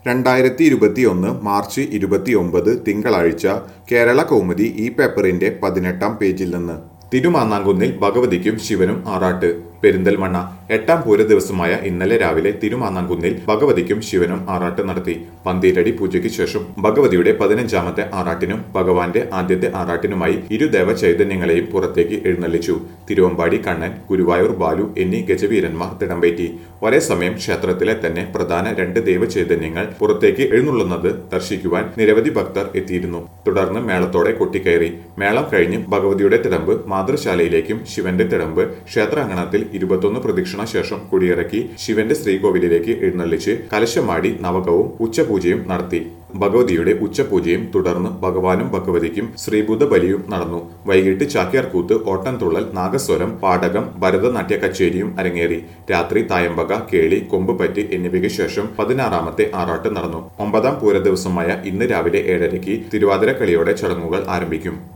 രണ്ടായിരത്തി ഇരുപത്തിയൊന്ന് മാർച്ച് ഇരുപത്തിയൊമ്പത് തിങ്കളാഴ്ച കേരള കൗമുദി ഈ പേപ്പറിന്റെ പതിനെട്ടാം പേജിൽ നിന്ന് തിരുമാന്നാങ്കുന്നിൽ ഭഗവതിക്കും ശിവനും ആറാട്ട് പെരിന്തൽമണ്ണ എട്ടാം പൂര ദിവസമായ ഇന്നലെ രാവിലെ തിരുമാന്നാങ്കുന്നിൽ ഭഗവതിക്കും ശിവനും ആറാട്ട് നടത്തി പന്തീരടി പൂജയ്ക്ക് ശേഷം ഭഗവതിയുടെ പതിനഞ്ചാമത്തെ ആറാട്ടിനും ഭഗവാന്റെ ആദ്യത്തെ ആറാട്ടിനുമായി ഇരു ദേവ ചൈതന്യങ്ങളെയും പുറത്തേക്ക് എഴുന്നള്ളിച്ചു തിരുവമ്പാടി കണ്ണൻ ഗുരുവായൂർ ബാലു എന്നീ ഗജവീരന്മാർ തിടമ്പേറ്റി ഒരേ സമയം ക്ഷേത്രത്തിലെ തന്നെ പ്രധാന രണ്ട് ദേവചൈതന്യങ്ങൾ പുറത്തേക്ക് എഴുന്നള്ളുന്നത് ദർശിക്കുവാൻ നിരവധി ഭക്തർ എത്തിയിരുന്നു തുടർന്ന് മേളത്തോടെ കൊട്ടിക്കയറി മേളം കഴിഞ്ഞ് ഭഗവതിയുടെ തിടമ്പ് മാതൃശാലയിലേക്കും ശിവന്റെ തിടമ്പ് ക്ഷേത്രാങ്കണത്തിൽ ഇരുപത്തൊന്ന് പ്രദക്ഷിണ ശേഷം കുടിയിറക്കി ശിവന്റെ ശ്രീകോവിലിലേക്ക് എഴുന്നള്ളിച്ച് കലശമാടി നവകവും ഉച്ചപൂജയും നടത്തി ഭഗവതിയുടെ ഉച്ചപൂജയും തുടർന്ന് ഭഗവാനും ഭഗവതിക്കും ശ്രീബുദ്ധ ബലിയും നടന്നു വൈകിട്ട് ചാക്യാർകൂത്ത് ഓട്ടൻതുള്ളൽ നാഗസ്വരം പാടകം ഭരതനാട്യ കച്ചേരിയും അരങ്ങേറി രാത്രി തായമ്പക കേളി കൊമ്പുപറ്റ് എന്നിവയ്ക്ക് ശേഷം പതിനാറാമത്തെ ആറാട്ട് നടന്നു ഒമ്പതാം പൂര ദിവസമായ ഇന്ന് രാവിലെ ഏഴരയ്ക്ക് തിരുവാതിരക്കളിയോടെ ചടങ്ങുകൾ ആരംഭിക്കും